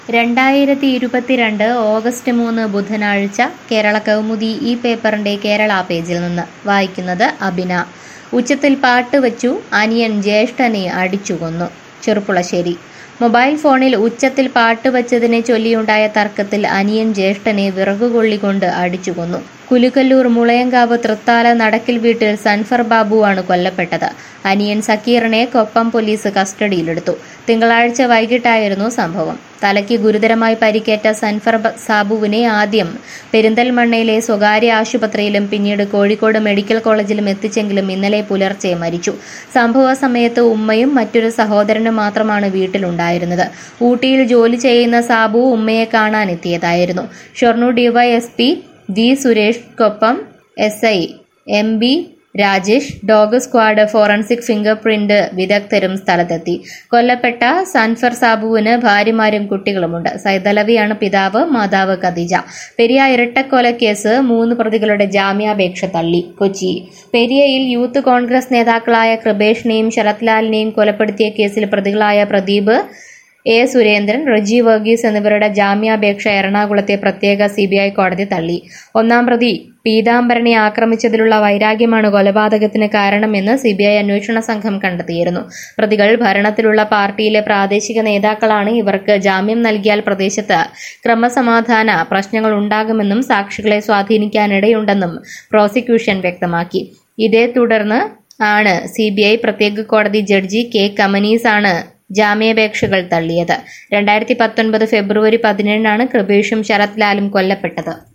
രണ്ടായിരത്തി ഇരുപത്തിരണ്ട് ഓഗസ്റ്റ് മൂന്ന് ബുധനാഴ്ച കേരള കൗമുദി ഈ പേപ്പറിന്റെ കേരള പേജിൽ നിന്ന് വായിക്കുന്നത് അബിന ഉച്ചത്തിൽ പാട്ട് വച്ചു അനിയൻ ജ്യേഷ്ഠനെ അടിച്ചു കൊന്നു ചെറുപ്പുളശ്ശേരി മൊബൈൽ ഫോണിൽ ഉച്ചത്തിൽ പാട്ട് വച്ചതിനെ ചൊല്ലിയുണ്ടായ തർക്കത്തിൽ അനിയൻ ജ്യേഷ്ഠനെ വിറകുകൊള്ളികൊണ്ട് അടിച്ചു കൊന്നു കുലുക്കല്ലൂർ മുളയങ്കാവ് തൃത്താല നടക്കിൽ വീട്ടിൽ സൻഫർ ബാബുവാണ് കൊല്ലപ്പെട്ടത് അനിയൻ സക്കീറിനെ കൊപ്പം പോലീസ് കസ്റ്റഡിയിലെടുത്തു തിങ്കളാഴ്ച വൈകിട്ടായിരുന്നു സംഭവം തലയ്ക്ക് ഗുരുതരമായി പരിക്കേറ്റ സൻഫർ ബ- സാബുവിനെ ആദ്യം പെരിന്തൽമണ്ണയിലെ സ്വകാര്യ ആശുപത്രിയിലും പിന്നീട് കോഴിക്കോട് മെഡിക്കൽ കോളേജിലും എത്തിച്ചെങ്കിലും ഇന്നലെ പുലർച്ചെ മരിച്ചു സംഭവ സമയത്ത് ഉമ്മയും മറ്റൊരു സഹോദരനും മാത്രമാണ് വീട്ടിലുണ്ടായിരുന്നത് ഊട്ടിയിൽ ജോലി ചെയ്യുന്ന സാബു ഉമ്മയെ കാണാനെത്തിയതായിരുന്നു ഷൊർണൂർ ഡിവൈഎസ്പി വി സുരേഷ്കൊപ്പം S I M B Rajesh dog squad forensic fingerprint വിദഗ്ധരും സ്ഥലത്തെത്തി കൊല്ലപ്പെട്ട സൻഫർ സാബുവിന് ഭാര്യമാരും കുട്ടികളുമുണ്ട് സൈദലവിയാണ് പിതാവ് മാതാവ് ഖദീജ പെരിയ ഇരട്ടക്കൊലക്കേസ് മൂന്ന് പ്രതികളുടെ ജാമ്യാപേക്ഷ തള്ളി കൊച്ചി പെരിയയിൽ യൂത്ത് കോൺഗ്രസ് നേതാക്കളായ കൃപേഷിനെയും ശരത്ലാലിനെയും കൊലപ്പെടുത്തിയ കേസിൽ പ്രതികളായ പ്രദീപ് എ സുരേന്ദ്രൻ റജി വർഗീസ് എന്നിവരുടെ ജാമ്യാപേക്ഷ എറണാകുളത്തെ പ്രത്യേക സിബിഐ കോടതി തള്ളി ഒന്നാം പ്രതി പീതാംബരനെ ആക്രമിച്ചതിലുള്ള വൈരാഗ്യമാണ് കൊലപാതകത്തിന് കാരണമെന്ന് സിബിഐ അന്വേഷണ സംഘം കണ്ടെത്തിയിരുന്നു പ്രതികൾ ഭരണത്തിലുള്ള പാർട്ടിയിലെ പ്രാദേശിക നേതാക്കളാണ് ഇവർക്ക് ജാമ്യം നൽകിയാൽ പ്രദേശത്ത് ക്രമസമാധാന പ്രശ്നങ്ങൾ ഉണ്ടാകുമെന്നും സാക്ഷികളെ സ്വാധീനിക്കാനിടയുണ്ടെന്നും പ്രോസിക്യൂഷൻ വ്യക്തമാക്കി ഇതേ തുടർന്ന് ആണ് സിബിഐ പ്രത്യേക കോടതി ജഡ്ജി കെ കമനീസ് ആണ് ജാമ്യാപേക്ഷകൾ തള്ളിയത് രണ്ടായിരത്തി പത്തൊൻപത് ഫെബ്രുവരി പതിനേഴിനാണ് കൃപേഷും ശരത് ലാലും കൊല്ലപ്പെട്ടത്